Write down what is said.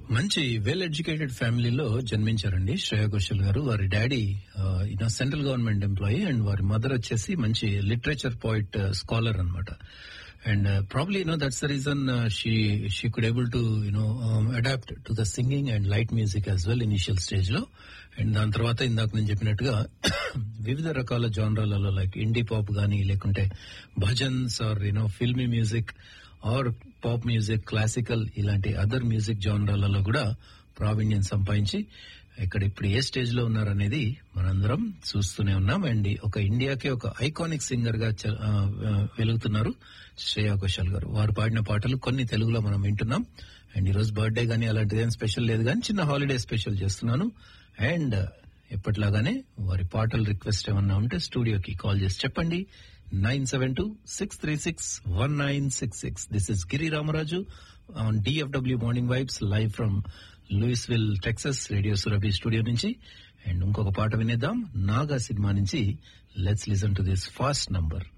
మంచి well educated ఫ్యామిలీలో జన్మించారండి శ్రేయా ఘోషల్ గారు వారి daddy you know central government employee and వారి మదర్ వచ్చేసి మంచి లిటరేచర్ పాయిట్ స్కాలర్ అనమాట and probably you know that's the reason she she could able to you know adapt to the singing and light music as well initial stage లో and దాని తర్వాత ఇందాక నేను చెప్పినట్టుగా వివిధ రకాల జానరాలలో లైక్ ఇండీ పాప్ గానీ లేకుంటే bhajans or you know filmy music or pop music classical ఇలాంటి అదర్ మ్యూజిక్ జానరాలలో కూడా ప్రావీణ్యం సంపాదించి ఇక్కడ ఇప్పుడు ఏ స్టేజ్ లో ఉన్నారనేది మనందరం చూస్తూనే ఉన్నాం అండ్ ఒక ఇండియాకి ఒక ఐకానిక్ సింగర్ గా చ- ఆ, ఆ, వెలుగుతున్నారు శ్రేయా ఘోషాల్ గారు వారు పాడిన పాటలు కొన్ని తెలుగులో మనం వింటున్నాం అండ్ ఈ రోజు బర్త్డే గానీ అలాంటిది ఏం స్పెషల్ లేదు కానీ చిన్న హాలిడే స్పెషల్ చేస్తున్నాను అండ్ ఎప్పటిలాగానే వారి పాటలు రిక్వెస్ట్ ఏమన్నా ఉంటే స్టూడియోకి కాల్ చేసి చెప్పండి nine seven two six three six one nine six six this is Giri Ramaraju on DFW morning vibes live from Louisville Texas radio Surabhi studio నుంచి అండ్ ఇంకొక పాట వినేద్దాం నాగా సినిమా నుంచి let's listen to this fast number